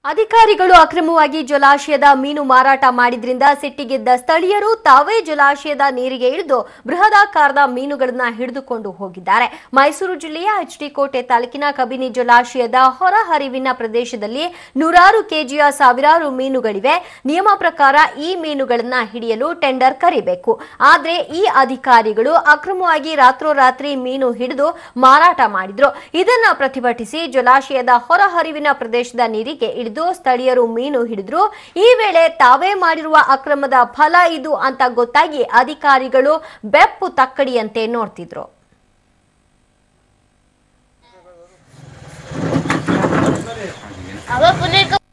ಅಧಿಕಾರಿಗಳು ಅಕ್ರಮವಾಗಿ ಜಲಾಶಯದ ಮೀನು ಮಾರಾಟ ಮಾಡಿದ್ರಿಂದ ಸಿಟ್ಟಿಗೆದ್ದ ಸ್ಥಳೀಯರು ತಾವೇ ಜಲಾಶಯದ ನೀರಿಗೆ ಇಳಿದು ಬೃಹದಾಕಾರದ ಮೀನುಗಳನ್ನ ಹಿಡಿದುಕೊಂಡು ಹೋಗಿದ್ದಾರೆ ಮೈಸೂರು ಜಿಲ್ಲೆಯ ಎಚ್ಡಿ ಕೋಟೆ ತಾಲೂಕಿನ ಕಬಿನಿ ಜಲಾಶಯದ ಹೊರಹರಿವಿನ ಪ್ರದೇಶದಲ್ಲಿ ನೂರಾರು ಕೆಜಿಯ ಸಾವಿರಾರು ಮೀನುಗಳಿವೆ ನಿಯಮ ಪ್ರಕಾರ ಈ ಮೀನುಗಳನ್ನ ಹಿಡಿಯಲು ಟೆಂಡರ್ ಕರಿಬೇಕು ಆದ್ರೆ ಈ ಅಧಿಕಾರಿಗಳು ಅಕ್ರಮವಾಗಿ ರಾತ್ರೋರಾತ್ರಿ ಮೀನು ಹಿಡಿದು ಮಾರಾಟ ಮಾಡಿದ್ರು ಇದನ್ನ ಪ್ರತಿಭಟಿಸಿ ಜಲಾಶಯದ ಹೊರಹರಿವಿನ ಪ್ರದೇಶದ ನೀರಿಗೆ ಇಳಿದು ಸ್ಥಳೀಯರು ಮೀನು ಹಿಡಿದ್ರು ಈ ವೇಳೆ ತಾವೇ ಮಾಡಿರುವ ಅಕ್ರಮದ ಫಲ ಇದು ಅಂತ ಗೊತ್ತಾಗಿ ಅಧಿಕಾರಿಗಳು ಬೆಪ್ಪು ತಕ್ಕಡಿಯಂತೆ ನೋಡ್ತಿದ್ರು अब पुणे को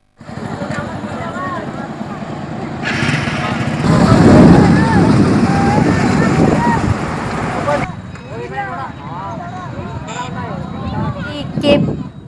ಈ ಕೆ-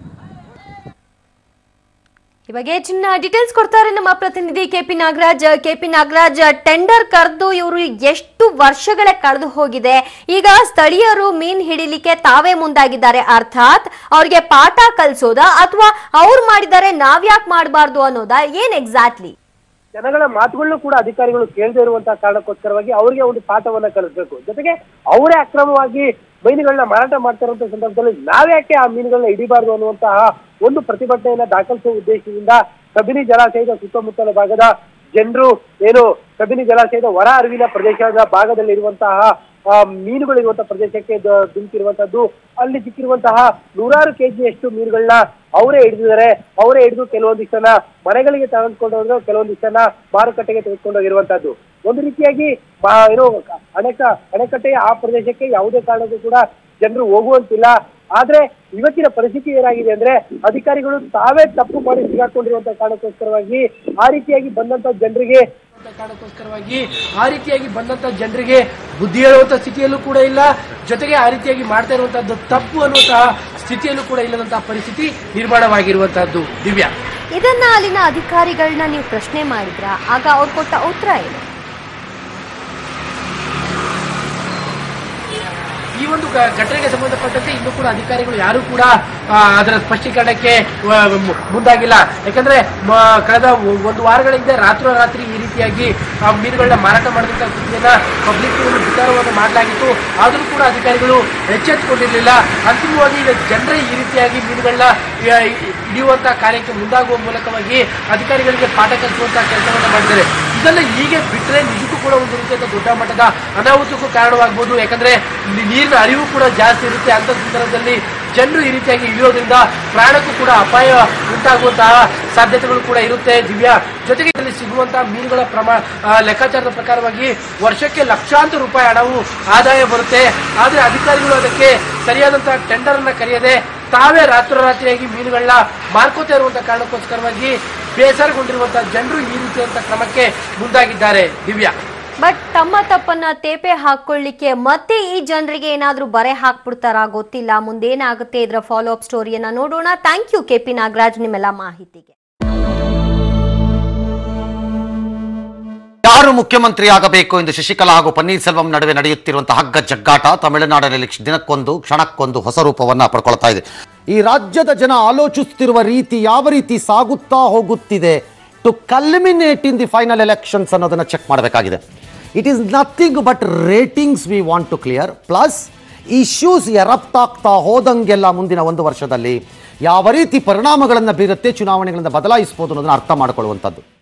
ಈ ಬಗ್ಗೆ ಚಿನ್ನ ಡೀಟೇಲ್ಸ್ ಕೊಡ್ತಾರೆ ನಮ್ಮ ಪ್ರತಿನಿಧಿ KP Nagaraj KP Nagaraj tender ಕರೆದು ಇವರು ಎಷ್ಟು ವರ್ಷಗಳೇ ಕಳೆದು ಹೋಗಿದೆ ಈಗ ಸ್ಥಳೀಯರು ಮೀನ್ ಹಿಡಿಲಿಕ್ಕೆ ತಾವೇ ಮುಂದಾಗಿದ್ದಾರೆ ಅರ್ಥಾತ್ ಅವ್ರಿಗೆ ಪಾಠ ಕಲ್ಸೋದಾ ಅಥವಾ ಅವ್ರು ಮಾಡಿದ್ದಾರೆ ನಾವ್ಯಾಕ್ ಮಾಡಬಾರ್ದು ಅನ್ನೋದಾ ಏನ್ ಎಕ್ಸಾಕ್ಟ್ಲಿ ಜನಗಳ ಮಾತುಗಳನ್ನು ಕೂಡ ಅಧಿಕಾರಿಗಳು ಕೇಳದೇ ಇರುವಂತಹ ಕಾರಣಕ್ಕೋಸ್ಕರವಾಗಿ ಅವರಿಗೆ ಒಂದು ಪಾಠವನ್ನ ಕಲಿಸ್ಬೇಕು ಜೊತೆಗೆ ಅವರೇ ಅಕ್ರಮವಾಗಿ ಮೀನುಗಳನ್ನ ಮಾರಾಟ ಮಾಡ್ತಾ ಇರುವಂತಹ ಸಂದರ್ಭದಲ್ಲಿ ನಾವ್ಯಾಕೆ ಆ ಮೀನುಗಳನ್ನ ಹಿಡಿಬಾರ್ದು ಅನ್ನುವಂತಹ ಒಂದು ಪ್ರತಿಭಟನೆಯನ್ನ ದಾಖಲಿಸುವ ಉದ್ದೇಶದಿಂದ ಕಬಿನಿ ಜಲಾಶಯದ ಸುತ್ತಮುತ್ತಲ ಭಾಗದ ಜನರು ಏನು ಕಬಿನಿ ಜಲಾಶಯದ ಹೊರ ಅರಿವಿನ ಪ್ರದೇಶದ ಭಾಗದಲ್ಲಿ ಇರುವಂತಹ ಆ, ಮೀನುಗಳಿರುವಂತಹ ಪ್ರದೇಶಕ್ಕೆ ದ- ಧುಮುಕಿರುವಂತದ್ದು ಅಲ್ಲಿ ಸಿಕ್ಕಿರುವಂತಹ ನೂರಾರು ಕೆಜಿಯಷ್ಟು ಮೀನುಗಳನ್ನ ಅವರೇ ಹಿಡಿದಿದ್ದಾರೆ ಅವರೇ ಹಿಡಿದು ಕೆಲವೊಂದಿಷ್ಟನ್ನ ಮನೆಗಳಿಗೆ ತೆಗೆದುಕೊಂಡು ಹೋದ್ರು ಕೆಲವೊಂದಿಷ್ಟನ್ನ ಮಾರುಕಟ್ಟೆಗೆ ತೆಗೆದುಕೊಂಡು ಹೋಗಿರುವಂತದ್ದು ಒಂದು ರೀತಿಯಾಗಿ ಬಾ- ಏನು ಅಣೆಕ ಅಣೆಕಟ್ಟೆಯ ಆ ಪ್ರದೇಶಕ್ಕೆ ಯಾವುದೇ ಕಾರಣಕ್ಕೂ ಕೂಡ ಜನರು ಹೋಗುವಂತಿಲ್ಲ ಆದ್ರೆ ಇವತ್ತಿನ ಪರಿಸ್ಥಿತಿ ಏನಾಗಿದೆ ಅಂದ್ರೆ ಅಧಿಕಾರಿಗಳು ತಾವೇ ತಪ್ಪು ಮಾಡಿ ಸಿಗಾಕೊಂಡಿರುವಂತ ಕಾರಣಕ್ಕೋಸ್ಕರವಾಗಿ ಆ ರೀತಿಯಾಗಿ ಬಂದಂತ ಜನರಿಗೆ ಕಾರಣಕ್ಕೋಸ್ಕರವಾಗಿ ಆ ರೀತಿಯಾಗಿ ಬಂದಂತ ಜನರಿಗೆ ಬುದ್ಧಿ ಹೇಳುವಂತ ಸ್ಥಿತಿಯಲ್ಲೂ ಕೂಡ ಇಲ್ಲ ಜೊತೆಗೆ ಆ ರೀತಿಯಾಗಿ ಮಾಡ್ತಾ ಇರುವಂತಹದ್ದು ತಪ್ಪು ಅನ್ನುವಂತಹ ಸ್ಥಿತಿಯಲ್ಲೂ ಕೂಡ ಇಲ್ಲದಂತಹ ಪರಿಸ್ಥಿತಿ ನಿರ್ಮಾಣವಾಗಿರುವಂತಹದ್ದು ದಿವ್ಯಾ ಇದನ್ನ ಅಲ್ಲಿನ ಅಧಿಕಾರಿಗಳನ್ನ ನೀವು ಪ್ರಶ್ನೆ ಮಾಡಿದ್ರ ಆಗ ಅವ್ರು ಕೊಟ್ಟ ಉತ್ತರ ಏನು ಈ ಒಂದು ಘ- ಘಟನೆಗೆ ಸಂಬಂಧಪಟ್ಟಂತೆ ಇನ್ನೂ ಕೂಡ ಅಧಿಕಾರಿಗಳು ಯಾರು ಕೂಡ ಆ, ಅದರ ಸ್ಪಷ್ಟೀಕರಣಕ್ಕೆ ಆ, ಮು- ಮುಂದಾಗಿಲ್ಲ ಯಾಕಂದ್ರೆ ಮ- ಕಳೆದ ಒ- ಒಂದು ವಾರಗಳ ಹಿಂದೆ ರಾತ್ರೋರಾತ್ರಿ ಈ ರೀತಿಯಾಗಿ ಆ ಮೀನುಗಳನ್ನ ಮಾರಾಟ ಮಾಡಿದಂತ ಸ್ಥಿತಿಯನ್ನ ಪಬ್ಲಿಕ್ ವಿಚಾರವನ್ನು ಮಾಡಲಾಗಿತ್ತು ಆದರೂ ಕೂಡ ಅಧಿಕಾರಿಗಳು ಎಚ್ಚೆತ್ತುಕೊಂಡಿರಲಿಲ್ಲ ಅಂತಿಮವಾಗಿ ಈಗ ಜನರೇ ಈ ರೀತಿಯಾಗಿ ಮೀನುಗಳನ್ನ ಆ, ಹಿಡಿಯುವಂತ ಕಾರ್ಯಕ್ಕೆ ಮುಂದಾಗುವ ಮೂಲಕವಾಗಿ ಅಧಿಕಾರಿಗಳಿಗೆ ಪಾಠ ಕಲಿಸುವಂತ ಕೆಲಸವನ್ನ ಮಾಡಿದ್ದಾರೆ ಇದನ್ನ ಹೀಗೆ ಬಿಟ್ಟರೆ ನಿಜಕ್ಕೂ ಕೂಡ ಒಂದು ರೀತಿಯಾದ ದೊಡ್ಡ ಮಟ್ಟದ ಅನಾಹುತಕ್ಕೂ ಕಾರಣವಾಗಬಹುದು ಯಾಕಂದ್ರೆ ನಿ- ನೀರಿನ ಅರಿವು ಕೂಡ ಜಾಸ್ತಿ ಇರುತ್ತೆ ಅಂತ ಸಂದರ್ಭದಲ್ಲಿ ಜನರು ಈ ರೀತಿಯಾಗಿ ಇಳಿಯೋದ್ರಿಂದ ಪ್ರಾಣಕ್ಕೂ ಕೂಡ ಅಪಾಯ ಉಂಟಾಗುವಂತಹ ಸಾಧ್ಯತೆಗಳು ಕೂಡ ಇರುತ್ತೆ ದಿವ್ಯಾ ಜೊತೆಗೆ ಇದರಲ್ಲಿ ಸಿಗುವಂತಹ ಮೀನುಗಳ ಪ್ರಮಾಣ ಆ, ಲೆಕ್ಕಾಚಾರದ ಪ್ರಕಾರವಾಗಿ ವರ್ಷಕ್ಕೆ ಲಕ್ಷಾಂತರ ರೂಪಾಯಿ ಹಣವು ಆದಾಯ ಬರುತ್ತೆ ಆದ್ರೆ ಅಧಿಕಾರಿಗಳು ಅದಕ್ಕೆ ಸರಿಯಾದಂತಹ ಟೆಂಡರ್ ಅನ್ನ ಕರೆಯದೆ ತಾವೇ ರಾತ್ರೋರಾತ್ರಿಯಾಗಿ ಮೀನುಗಳನ್ನ ಮಾರ್ಕೋತಾ ಇರುವಂತಹ ಕಾರಣಕ್ಕೋಸ್ಕರವಾಗಿ ಬೇಸರಗೊಂಡಿರುವಂತಹ ಜನರು ಈ ರೀತಿಯಾದಂತಹ ಕ್ರಮಕ್ಕೆ ಮುಂದಾಗಿದ್ದಾರೆ ದಿವ್ಯಾ ಬಟ್ ತಮ್ಮ ತಪ್ಪನ್ನ ತೇಪೆ ಹಾಕೊಳ್ಳಿಕ್ಕೆ ಮತ್ತೆ ಈ ಜನರಿಗೆ ಏನಾದ್ರೂ ಬರೆ ಹಾಕ್ಬಿಡ್ತಾರಾ ಗೊತ್ತಿಲ್ಲ ಮುಂದೇನಾಗುತ್ತೆ ಇದರ ಫಾಲೋ ಅಪ್ ಸ್ಟೋರಿಯನ್ನ ನೋಡೋಣ ಥ್ಯಾಂಕ್ ಯು ಕೆಪಿ ನಾಗರಾಜ್ ನಿಮ್ಮೆಲ್ಲ ಮಾಹಿತಿಗೆ ಯಾರು ಮುಖ್ಯಮಂತ್ರಿ ಆಗಬೇಕು ಎಂದು ಶಶಿಕಲಾ ಹಾಗೂ ಪನ್ನೀರ್ ಸೆಲ್ವಂ ನಡುವೆ ನಡೆಯುತ್ತಿರುವಂತಹ ಹಗ್ಗ ಜಗ್ಗಾಟ ತಮಿಳುನಾಡಿನಲ್ಲಿ ದಿನಕ್ಕೊಂದು ಕ್ಷಣಕ್ಕೊಂದು ಹೊಸ ರೂಪವನ್ನ ಪಡ್ಕೊಳ್ತಾ ಇದೆ ಈ ರಾಜ್ಯದ ಜನ ಆಲೋಚಿಸುತ್ತಿರುವ ರೀತಿ ಯಾವ ರೀತಿ ಸಾಗುತ್ತಾ ಹೋಗುತ್ತಿದೆ to culminate in the final elections ಅನ್ನೋದನ್ನ ಚೆಕ್ ಮಾಡಬೇಕಾಗಿದೆ it is nothing but ratings we want to clear plus issues ಎರಪ್ತಾಗ್ತಾ ಹೋದಂಗೆಲ್ಲ ಮುಂದಿನ ಒಂದು ವರ್ಷದಲ್ಲಿ ಯಾವ ರೀತಿ ಪರಿಣಾಮಗಳನ್ನು ಬೀರುತ್ತೆ ಚುನಾವಣೆಗಳಿಂದ ಬದಲಾಯಿಸಬಹುದು ಅನ್ನೋದನ್ನ ಅರ್ಥ ಮಾಡಿಕೊಳ್ಳುವಂಥದ್ದು